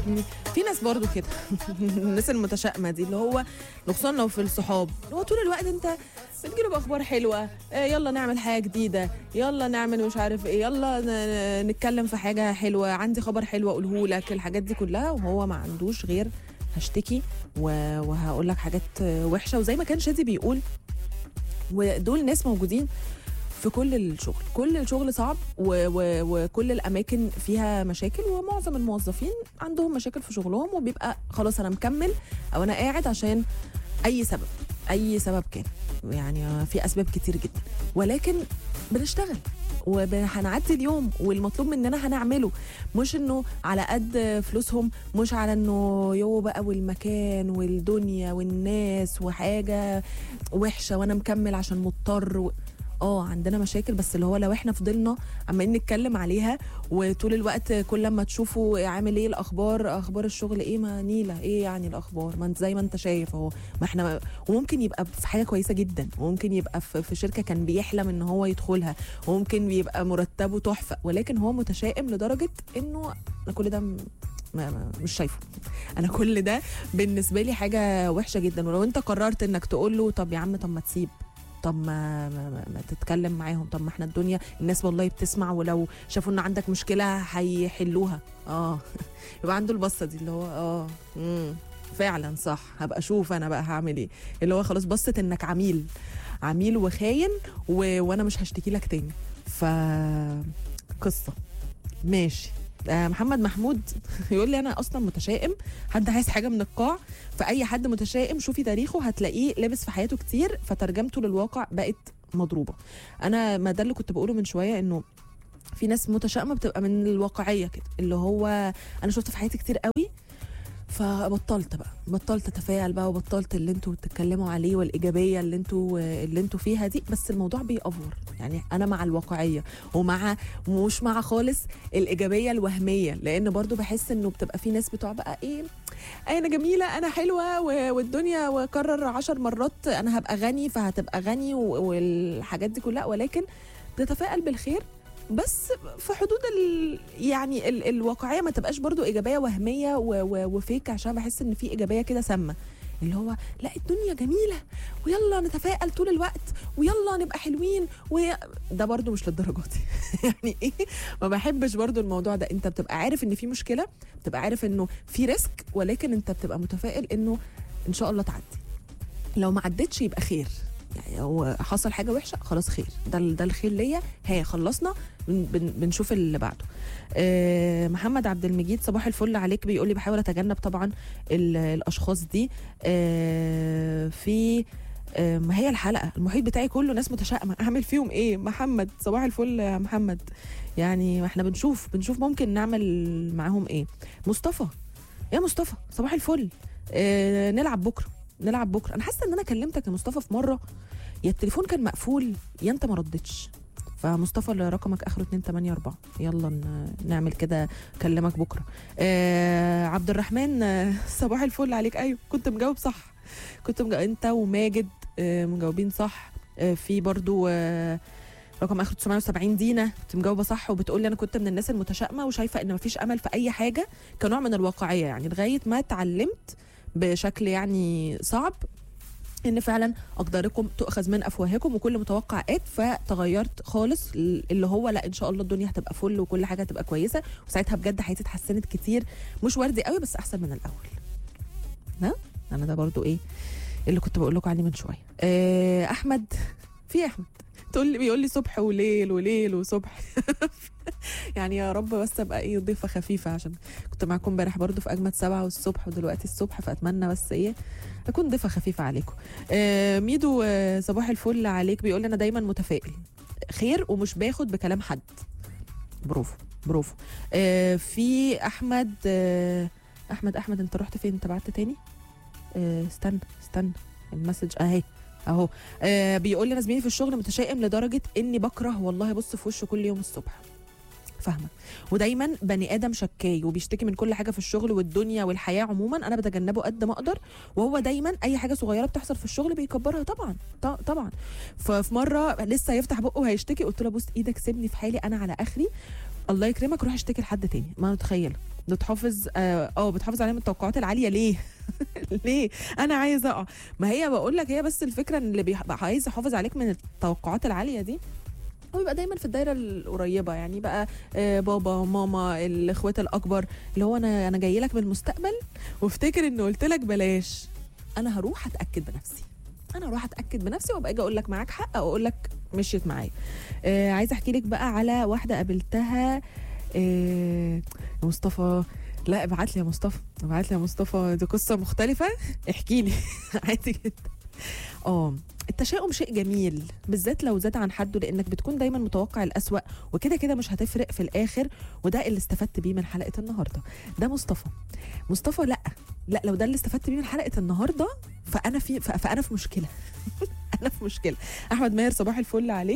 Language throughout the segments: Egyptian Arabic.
يعني في ناس برضو كده الناس المتشائمه دي اللي هو خصوصا لو في الصحاب اللي هو طول الوقت انت بتجيله باخبار حلوه آه، يلا نعمل حاجه جديده يلا نعمل مش عارف ايه يلا ن- نتكلم في حاجه حلوه عندي خبر حلو اقوله لك الحاجات دي كلها وهو ما عندوش غير هشتكي و- وهقول لك حاجات آه، وحشه وزي ما كان شادي بيقول ودول ناس موجودين في كل الشغل كل الشغل صعب و و وكل الاماكن فيها مشاكل ومعظم الموظفين عندهم مشاكل في شغلهم وبيبقى خلاص انا مكمل او انا قاعد عشان اي سبب اي سبب كان يعني في اسباب كتير جدا ولكن بنشتغل وهنعدي اليوم والمطلوب مننا هنعمله مش انه على قد فلوسهم مش على انه يو بقى والمكان والدنيا والناس وحاجه وحشه وانا مكمل عشان مضطر و... اه عندنا مشاكل بس اللي هو لو احنا فضلنا عمالين نتكلم عليها وطول الوقت كل ما تشوفوا عامل ايه الاخبار اخبار الشغل ايه ما نيله ايه يعني الاخبار ما انت زي ما انت شايف اهو ما احنا وممكن يبقى في حاجه كويسه جدا وممكن يبقى في في شركه كان بيحلم ان هو يدخلها وممكن يبقى مرتبه تحفه ولكن هو متشائم لدرجه انه انا كل ده م- ما ما مش شايفه انا كل ده بالنسبه لي حاجه وحشه جدا ولو انت قررت انك تقول له طب يا عم طب ما تسيب طب ما, ما, ما, ما تتكلم معاهم طب ما احنا الدنيا الناس والله بتسمع ولو شافوا ان عندك مشكله هيحلوها اه يبقى عنده البصه دي اللي هو اه امم فعلا صح هبقى اشوف انا بقى هعمل ايه اللي هو خلاص بصت انك عميل عميل وخاين و... وانا مش هشتكي لك تاني ف قصه ماشي آه، محمد محمود يقول لي انا اصلا متشائم حد عايز حاجه من القاع فاي حد متشائم شوفي تاريخه هتلاقيه لابس في حياته كتير فترجمته للواقع بقت مضروبه انا ما ده اللي كنت بقوله من شويه انه في ناس متشائمه بتبقى من الواقعيه كده اللي هو انا شفت في حياتي كتير قوي فبطلت بقى بطلت اتفائل بقى وبطلت اللي انتوا بتتكلموا عليه والايجابيه اللي انتوا اللي انتوا فيها دي بس الموضوع بيأفور يعني انا مع الواقعيه ومع مش مع خالص الايجابيه الوهميه لان برضو بحس انه بتبقى في ناس بتوع بقى ايه انا جميله انا حلوه و- والدنيا وكرر عشر مرات انا هبقى غني فهتبقى غني و- والحاجات دي كلها ولكن بتتفائل بالخير بس في حدود ال يعني ال الواقعيه ما تبقاش برضو ايجابيه وهميه و و وفيك عشان بحس ان في ايجابيه كده سامه اللي هو لا الدنيا جميله ويلا نتفائل طول الوقت ويلا نبقى حلوين وي... ده برضو مش للدرجه دي يعني ايه ما بحبش برضو الموضوع ده انت بتبقى عارف ان في مشكله بتبقى عارف انه في ريسك ولكن انت بتبقى متفائل انه ان شاء الله تعدي لو ما عدتش يبقى خير يعني هو حصل حاجه وحشه خلاص خير ده ال- ده الخير ليا هي خلصنا بن بن بنشوف اللي بعده آه محمد عبد المجيد صباح الفل عليك بيقول لي بحاول اتجنب طبعا ال- الاشخاص دي آه في آه، ما هي الحلقه المحيط بتاعي كله ناس متشائمه اعمل فيهم ايه محمد صباح الفل يا محمد يعني ما احنا بنشوف بنشوف ممكن نعمل معاهم ايه مصطفى يا مصطفى صباح الفل آه نلعب بكره نلعب بكره انا حاسه ان انا كلمتك يا مصطفى في مره يا التليفون كان مقفول يا انت ما ردتش فمصطفى اللي رقمك اخره 284 يلا ن- نعمل كده اكلمك بكره آه عبد الرحمن آه، صباح الفل عليك ايوه كنت مجاوب صح كنت مجاوب انت وماجد آه مجاوبين صح آه في برضو آه رقم اخره 970 دينا كنت مجاوبه صح وبتقول لي انا كنت من الناس المتشائمه وشايفه ان مفيش امل في اي حاجه كنوع من الواقعيه يعني لغايه ما اتعلمت بشكل يعني صعب ان فعلا اقداركم تؤخذ من افواهكم وكل متوقع ات فتغيرت خالص اللي هو لا ان شاء الله الدنيا هتبقى فل وكل حاجه هتبقى كويسه وساعتها بجد حياتي اتحسنت كتير مش وردي قوي بس احسن من الاول ها انا ده برضو ايه اللي كنت بقول لكم عليه من شويه آه احمد في احمد تقول لي بيقول لي صبح وليل وليل وصبح يعني يا رب بس ابقى ايه ضيفه خفيفه عشان كنت معاكم امبارح برضو في اجمد سبعة والصبح ودلوقتي الصبح فاتمنى بس ايه اكون ضيفه خفيفه عليكم آه ميدو آه صباح الفل عليك بيقول لي انا دايما متفائل خير ومش باخد بكلام حد برافو برافو آه في احمد آه احمد احمد انت رحت فين انت بعت تاني آه استنى استنى المسج اهي اهو آه بيقول لي انا زميلي في الشغل متشائم لدرجه اني بكره والله بص في وشه كل يوم الصبح فاهمه ودايما بني ادم شكاي وبيشتكي من كل حاجه في الشغل والدنيا والحياه عموما انا بتجنبه قد ما اقدر وهو دايما اي حاجه صغيره بتحصل في الشغل بيكبرها طبعا ط- طبعا ففي مره لسه هيفتح بقه وهيشتكي قلت له بص ايدك سيبني في حالي انا على اخري الله يكرمك روح اشتكي لحد تاني ما متخيله بتحافظ اه آه، بتحافظ عليها من التوقعات العاليه ليه ليه انا عايزه اقع ما هي بقول لك هي بس الفكره ان اللي بيبقى عايز يحافظ عليك من التوقعات العاليه دي هو بيبقى دايما في الدايره القريبه يعني بقى آه، بابا ماما الاخوات الاكبر اللي هو انا انا جاي لك من المستقبل وافتكر اني قلت لك بلاش انا هروح اتاكد بنفسي انا هروح اتاكد بنفسي وابقى اجي اقول لك معاك حق او اقول لك مشيت معايا آه عايزه احكي لك بقى على واحده قابلتها آه يا مصطفى لا ابعت لي يا مصطفى ابعت لي يا مصطفى دي قصه مختلفه احكي لي عادي جدا اه التشاؤم شيء جميل بالذات لو زاد عن حده لانك بتكون دايما متوقع الأسوأ وكده كده مش هتفرق في الاخر وده اللي استفدت بيه من حلقه النهارده ده مصطفى مصطفى لا لا لو ده اللي استفدت بيه من حلقه النهارده فانا في ف- فانا في مشكله انا في مشكله احمد ماهر صباح الفل عليك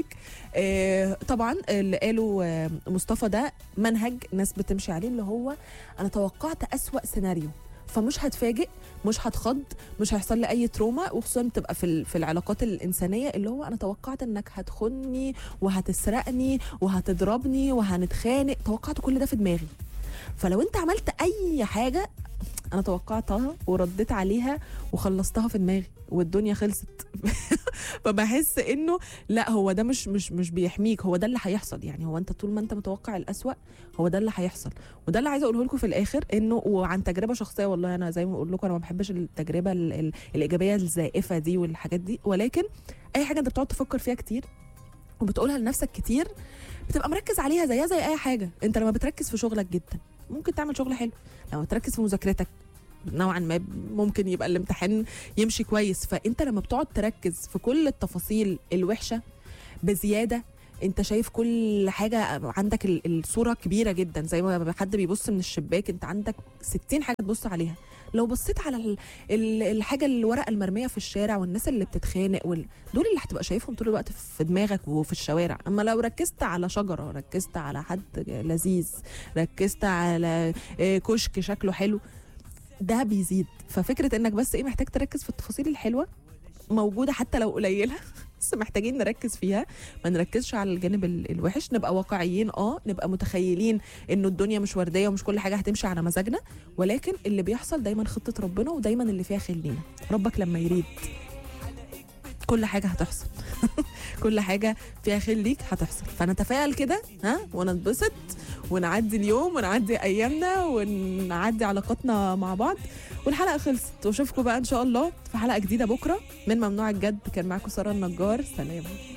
آه طبعا اللي قاله آه مصطفى ده منهج ناس بتمشي عليه اللي هو انا توقعت اسوا سيناريو فمش هتفاجئ مش هتخض مش هيحصل لي اي تروما وخصوصا بتبقى في ال- في العلاقات الانسانيه اللي هو انا توقعت انك هتخني وهتسرقني وهتضربني وهنتخانق توقعت كل ده في دماغي فلو انت عملت اي حاجه انا توقعتها ورديت عليها وخلصتها في دماغي والدنيا خلصت فبحس انه لا هو ده مش مش مش بيحميك هو ده اللي هيحصل يعني هو انت طول ما انت متوقع الأسوأ هو ده اللي هيحصل وده اللي عايزه اقوله لكم في الاخر انه وعن تجربه شخصيه والله انا زي ما بقول لكم انا ما بحبش التجربه ال ال الايجابيه الزائفه دي والحاجات دي ولكن اي حاجه انت بتقعد تفكر فيها كتير وبتقولها لنفسك كتير بتبقى مركز عليها زيها زي اي حاجه انت لما بتركز في شغلك جدا ممكن تعمل شغل حلو لما تركز في مذاكرتك نوعا ما ممكن يبقى الامتحان يمشي كويس فانت لما بتقعد تركز في كل التفاصيل الوحشه بزياده انت شايف كل حاجه عندك ال- الصوره كبيره جدا زي ما حد بيبص من الشباك انت عندك 60 حاجه تبص عليها لو بصيت على ال- ال- الحاجه الورقه المرميه في الشارع والناس اللي بتتخانق وال... دول اللي هتبقى شايفهم طول الوقت في دماغك وفي الشوارع اما لو ركزت على شجره ركزت على حد لذيذ ركزت على آه، كشك شكله حلو ده بيزيد ففكره انك بس ايه محتاج تركز في التفاصيل الحلوه موجوده حتى لو قليله بس محتاجين نركز فيها ما نركزش على الجانب ال- الوحش نبقى واقعيين اه نبقى متخيلين انه الدنيا مش ورديه ومش كل حاجه هتمشي على مزاجنا ولكن اللي بيحصل دايما خطه ربنا ودايما اللي فيها خير لينا ربك لما يريد كل حاجه هتحصل كل حاجه فيها خير ليك هتحصل فنتفائل كده ها ونتبسط ونعدي اليوم ونعدي ايامنا ونعدي علاقاتنا مع بعض والحلقه خلصت واشوفكم بقى ان شاء الله في حلقه جديده بكره من ممنوع الجد كان معاكم ساره النجار سلام